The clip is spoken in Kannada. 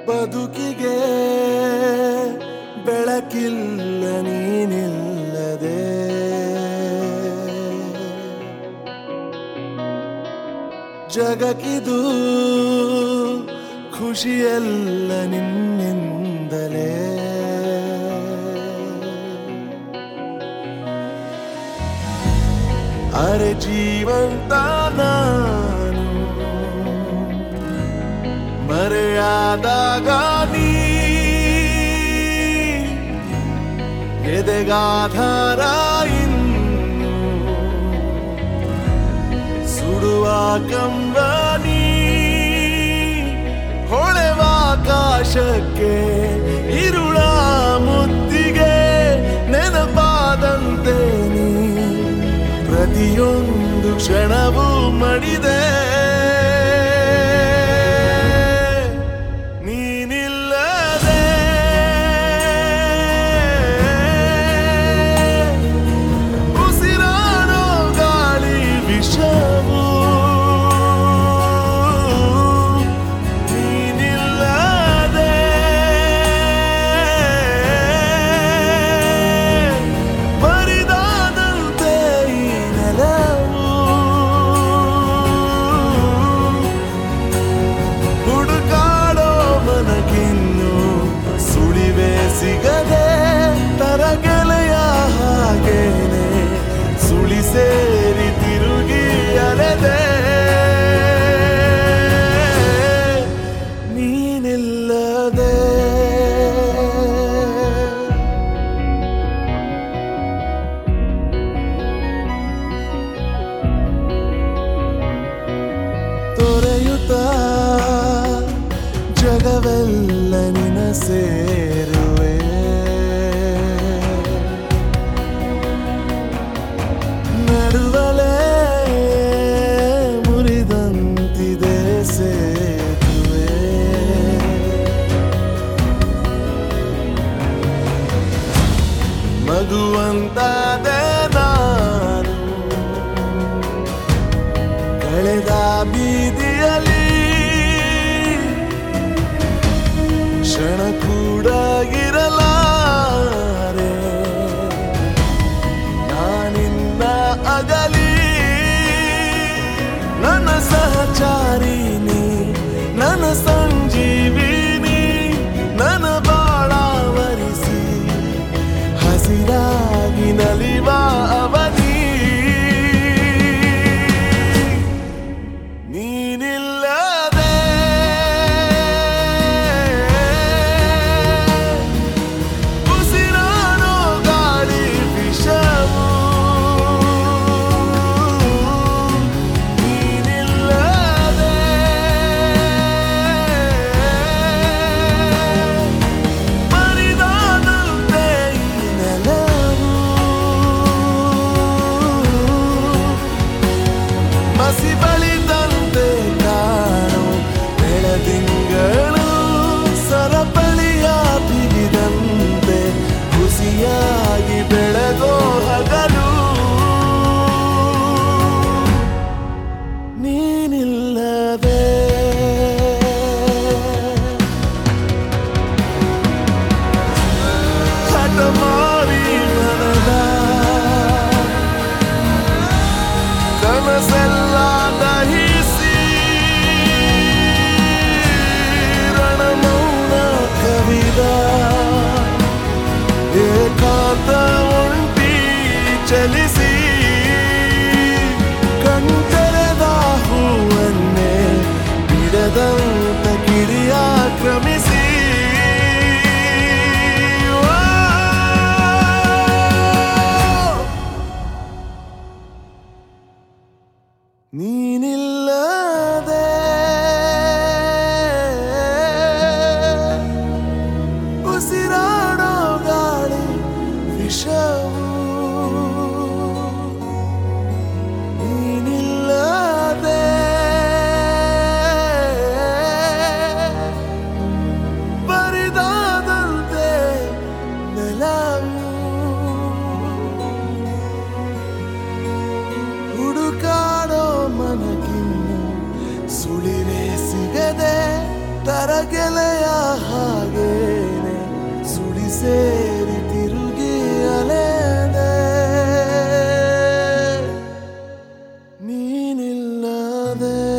ಬದುಕಿಗೆ ಬೆಳಕಿಲ್ಲ ನೀನಿಲ್ಲದೆ ಜಗಕ್ಕಿದು ಖುಷಿಯಲ್ಲ ನಿನ್ನಿಂದಲೇ ಅರೆ ಜೀವಂತ ನಾನು ಮರೆಯಾದಾಗ ನೀ ಎದೆಗಾಧಾರ ಇನ್ನು ಸುಡುವ ಕಂಬನಿ ಹೊಳೆವ ಆಕಾಶಕ್ಕೆ ಇರುಳ ಮುತ್ತಿಗೆ ನೆನಪಾದಂತೆ ನೀ ಪ್ರತಿಯೊಂದು ಕ್ಷಣವೂ ಮಡಿದೆ ನೀನಿಲ್ಲದೆ ಉಸಿರಾಡೋ ಗಾಳಿ ವಿಷವು ನೀನಿಲ್ಲದೆ ಬರಿದಾದಂತೆ ಈ ನೆಲವು ಹುಡುಕಾಡೋ ಮನಗಿನ್ನು ಸುಳಿವೆ ಸಿಗದೆ ತರಗೆಲೆಯ ಹಾಗೇನೆ ಸುಳಿ ಸೇರಿ ತಿರುಗಿ ಅಲೆದೆ ನೀನಿಲ್ಲದೆ ತೊರೆಯುತ್ತ ಜಗವೆಲ್ಲ ನಿನ ಸೇರುವೆ ನಡುವಲೇ ಮುರಿದಂತಿದೆ ಸೇತುವೆ ಮಗುವಂತಾದೆ ನಾನು ಕಳೆದ ಬೀದಿಯಲ್ಲಿ ಕ್ಷಣ ಕೂಡ ಇರಲಾರೆ ನಾನಿನ್ನ ಅಗಲಿ ನನ್ನ ಸಹಚಾರಿನಿ ನನ್ನ ಸಂಜೀವಿನಿ ನನ್ನ ಬಾಳಾವರಿಸಿ ಹಸಿರಾಗಿ ನಲಿವ ಅವನಿ ನೀನಿಲ್ಲದೆ ಉಸಿರಾಡೋ ಗಾಳಿ ವಿಷವು ನೀನಿಲ್ಲದೆ ಬರಿದಾದಂತೆ ಈ ನೆಲವು ಮಸಿ ಬಳಿದಂತೆ ಕಾಣು ಬೆಳದಿಂಗಳು ಸರಪಳಿಯ ಬಿಗಿದಂತೆ ಖುಷಿಯಾಗಿ ಬೆಳಗೋ ಹಗಲು ನೀನಿಲ್ಲದೆ ಹಠಮಾರಿ ಮನದ ಕನಸೆಲ್ಲ ದಹಿಸಿ ರಣಮೌನ ಕವಿದ ಏಕಾಂತ ಒಂಟಿ ಚಲಿಸಿ ಕಣ್ತೆರೆದ ಹೂವನ್ನೇ ಬಿಡದಂತ ಕಿಡಿಯ ಕ್ರಮಿಸಿ ನೀನಿಲ್ಲದೆ ಉಸಿರಾಡೋ ಗಾಳಿ ವಿಷವು ನೀನಿಲ್ಲದೆ ಬರಿದಾದಂತೆ ನೆಲವು ಹುಡುಕಾಡೋ ಮನಗಿನ್ನು ಸುಳಿವೆ ಸಿಗದೆ ತರಗೆಲೆಯ ಹಾಗೇನೆ ಸುಳಿ ಸೇರಿ ತಿರುಗಿ ಅಲೆದೆ ನೀನಿಲ್ಲದೆ